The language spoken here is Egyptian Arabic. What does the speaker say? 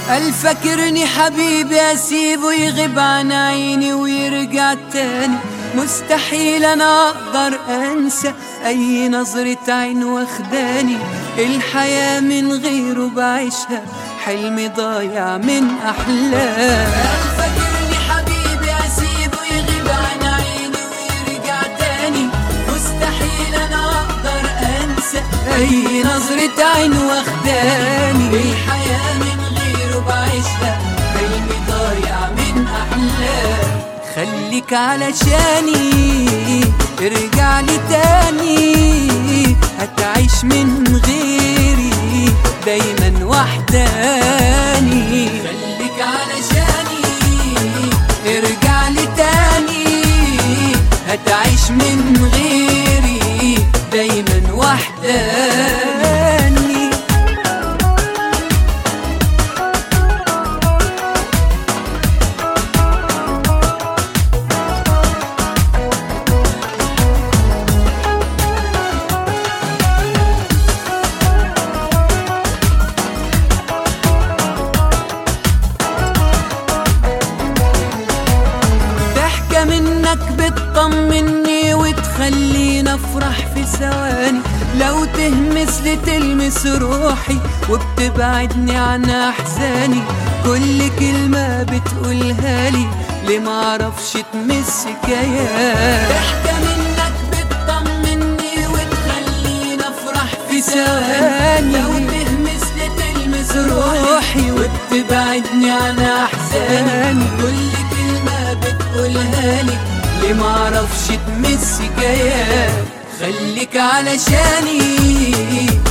الفكرني حبيبي اسيبه يغيب عن عيني ويرجع تاني مستحيل انا اقدر انسى اي نظرة عين واخداني الحياة من غيره بعيشها حلمي ضايع من احلام الفكرني حبيبي اسيبه يغيب عن عيني ويرجع تاني مستحيل انا اقدر انسى اي نظرة عين واخداني الحياة من غيره بعيشها حلمي ضايع من احلام خليك علشاني ارجع لي تاني هتعيش من غيري دايما وحداني خليك علشاني ارجع لي تاني هتعيش من غيري دايما وحداني ضحكة منك بتطمني وتخليني افرح في ثواني لو تهمس لي تلمس روحي وبتبعدني عن احزاني كل كلمة بتقولها لي ليه معرفش تمس كيان ضحكة منك بتطمني وتخليني افرح في ثواني لو تهمس لي تلمس روحي وبتبعدني عن احزاني كل كلمة بتقولها لي ليه معرفش تمس كيان خليك علشاني